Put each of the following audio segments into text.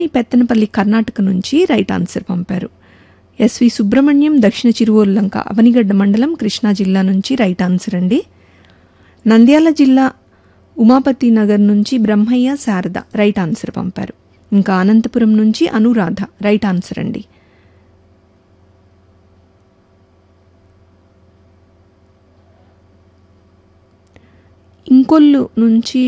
పెత్తనపల్లి కర్ణాటక నుంచి right answer పంపారు SV Subrahmanyam దక్షిణ చిరువోల్లంక అవనిగడ్డ మండలం కృష్ణా జిల్లా నుంచి రైట్ ఆన్సర్ అండి నంద్యాల జిల్లా ఉమాపతి నగర్ నుంచి బ్రహ్మయ్య శారద రైట్ ఆన్సర్ పంపారు ఇంకా అనంతపురం నుంచి అనురాధ రైట్ ఆన్సర్ అండి ఇంకొల్లు నుంచి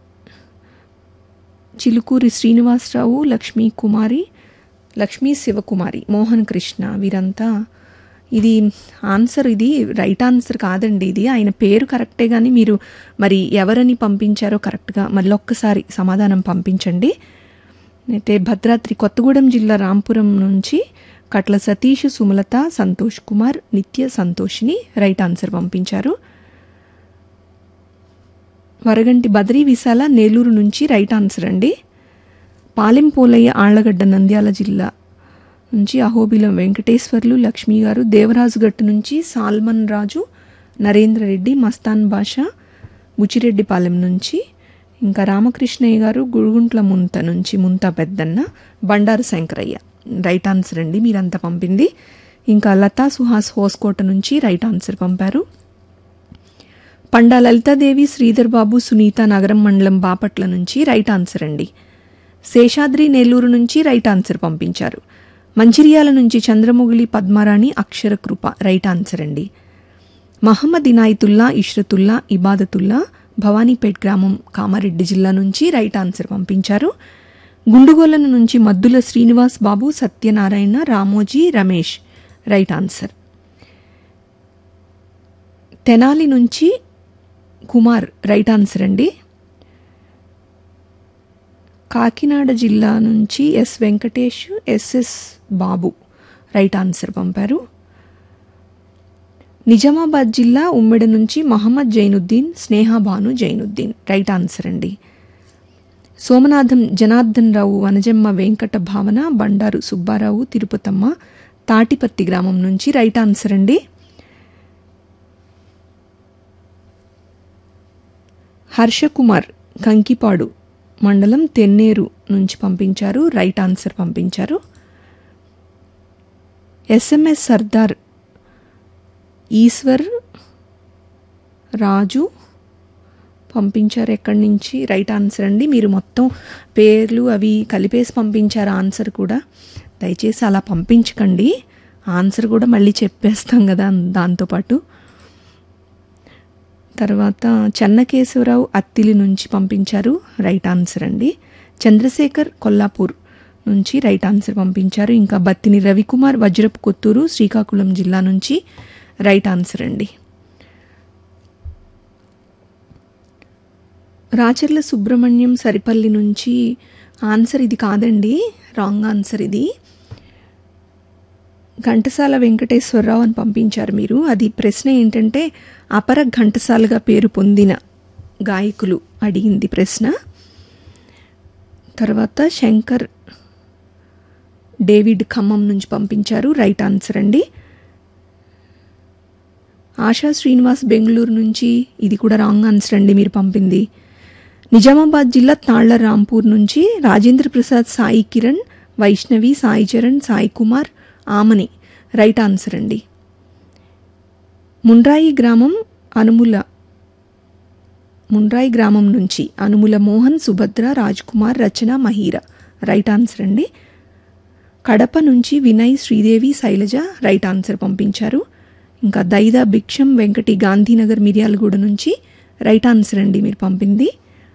చిలుకూరి శ్రీనివాసరావు లక్ష్మీ కుమారి లక్ష్మీ శివకుమారి మోహన్ కృష్ణ వీరంతా ఇది ఆన్సర్ ఇది రైట్ ఆన్సర్ కాదండి ఇది ఆయన పేరు కరెక్టే కానీ మీరు మరి ఎవరని పంపించారో కరెక్ట్గా మళ్ళీ ఒక్కసారి సమాధానం పంపించండి అయితే భద్రాద్రి కొత్తగూడెం జిల్లా రాంపురం నుంచి కట్ల సతీష్ సుమలత సంతోష్ కుమార్ నిత్య సంతోష్ని రైట్ ఆన్సర్ పంపించారు వరగంటి బద్రీ విశాల నేలూరు నుంచి రైట్ ఆన్సర్ అండి పాలెం పోలయ్య ఆళ్లగడ్డ నంద్యాల జిల్లా నుంచి అహోబిలం వెంకటేశ్వర్లు లక్ష్మి గారు దేవరాజుగట్టు నుంచి సాల్మన్ రాజు నరేంద్ర రెడ్డి మస్తాన్ బాషా బుచ్చిరెడ్డిపాలెం నుంచి ఇంకా రామకృష్ణయ్య గారు గురుగుంట్ల ముంత నుంచి ముంత పెద్దన్న బండారు శంకరయ్య రైట్ ఆన్సర్ అండి మీరంతా పంపింది ఇంకా లతా సుహాస్ హోస్కోట నుంచి రైట్ ఆన్సర్ పంపారు పండా లలితాదేవి శ్రీధర్ బాబు సునీత నగరం మండలం బాపట్ల నుంచి రైట్ ఆన్సర్ అండి శేషాద్రి నెల్లూరు నుంచి రైట్ ఆన్సర్ పంపించారు మంచిర్యాల నుంచి చంద్రముగిలి పద్మారాణి అక్షర కృప రైట్ ఆన్సర్ అండి మహమ్మద్ ఇనాయతుల్లా ఇష్రతుల్లా ఇబాదతుల్లా భవానీపేట్ గ్రామం కామారెడ్డి జిల్లా నుంచి రైట్ ఆన్సర్ పంపించారు గుండుగోలను నుంచి మద్దుల శ్రీనివాస్ బాబు సత్యనారాయణ రామోజీ రమేష్ రైట్ ఆన్సర్ తెనాలి నుంచి కుమార్ రైట్ ఆన్సర్ అండి కాకినాడ జిల్లా నుంచి S Venkatesh SS Babu right answer పంపారు నిజామాబాద్ జిల్లా ఉమ్మెడ నుంచి మహమ్మద్ జైనుద్దీన్ స్నేహాబాను జైనుద్దీన్ రైట్ ఆన్సర్ అండి సోమనాథం జనార్దన్ రావు వనజమ్మ వెంకట భావన బండారు సుబ్బారావు తిరుపతమ్మ తాటిపత్తి గ్రామం నుంచి రైట్ ఆన్సర్ అండి హర్షకుమార్ కంకిపాడు మండలం తెన్నేరు నుంచి పంపించారు రైట్ ఆన్సర్ పంపించారు ఎస్ఎంఎస్ సర్దార్ ఈశ్వర్ రాజు పంపించారు ఎక్కడి నుంచి రైట్ ఆన్సర్ అండి మీరు మొత్తం పేర్లు అవి కలిపేసి పంపించారు ఆన్సర్ కూడా దయచేసి అలా పంపించకండి ఆన్సర్ కూడా మళ్ళీ చెప్పేస్తాం కదా దాంతోపాటు తర్వాత చెన్నకేశవరావు అత్తిలి నుంచి పంపించారు రైట్ ఆన్సర్ అండి చంద్రశేఖర్ కొల్లాపూర్ నుంచి రైట్ ఆన్సర్ పంపించారు ఇంకా బత్తిని రవికుమార్ వజ్రపు కొత్తూరు శ్రీకాకుళం జిల్లా నుంచి రైట్ ఆన్సర్ అండి రాచర్ల సుబ్రహ్మణ్యం సరిపల్లి నుంచి ఆన్సర్ ఇది కాదండి రాంగ్ ఆన్సర్ ఇది ఘంటసాల వెంకటేశ్వరరావు అని పంపించారు మీరు అది ప్రశ్న ఏంటంటే అపర ఘంటసాలగా పేరు పొందిన గాయకులు అడిగింది ప్రశ్న తర్వాత శంకర్ డేవిడ్ ఖమ్మం నుంచి పంపించారు రైట్ ఆన్సర్ అండి ఆశా శ్రీనివాస్ బెంగళూరు నుంచి ఇది కూడా రాంగ్ ఆన్సర్ అండి మీరు పంపింది నిజామాబాద్ జిల్లా తాళ్ల రాంపూర్ నుంచి రాజేంద్ర ప్రసాద్ సాయి కిరణ్ వైష్ణవి సాయి చరణ్ సాయి కుమార్ ఆమని రైట్ ఆన్సర్ అండి ముండ్రాయి గ్రామం అనుముల ముండ్రాయి గ్రామం నుంచి అనుముల మోహన్ సుభద్ర కుమార్ రచన మహీర రైట్ ఆన్సర్ అండి కడప నుంచి వినయ్ శ్రీదేవి శైలజ రైట్ ఆన్సర్ పంపించారు ఇంకా దైదా భిక్షం వెంకటి గాంధీనగర్ మిర్యాలగూడ నుంచి రైట్ ఆన్సర్ అండి మీరు పంపింది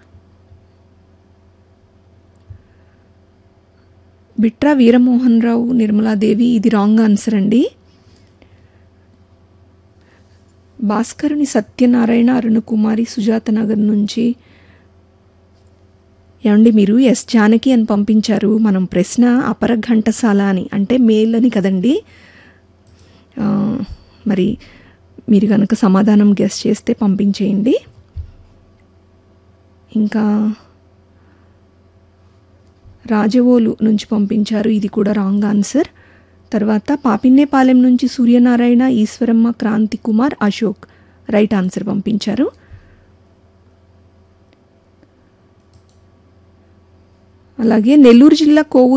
బిట్రా వీరమోహన్ రావు నిర్మలాదేవి ఇది రాంగ్ ఆన్సర్ అండి భాస్కరుని సత్యనారాయణ అరుణకుమారి సుజాత నగర్ నుంచి ఏమండి మీరు ఎస్ జానకి అని పంపించారు మనం ప్రశ్న అపర ఘంటసాల అని అంటే మేల్ అని కదండి మరి మీరు కనుక సమాధానం గెస్ చేస్తే పంపించేయండి ఇంకా రాజవోలు నుంచి పంపించారు ఇది కూడా రాంగ్ ఆన్సర్ తర్వాత పాపిన్నేపాలెం నుంచి సూర్యనారాయణ ఈశ్వరమ్మ క్రాంతి కుమార్ అశోక్ రైట్ ఆన్సర్ పంపించారు అలాగే నెల్లూరు జిల్లా కోవూరు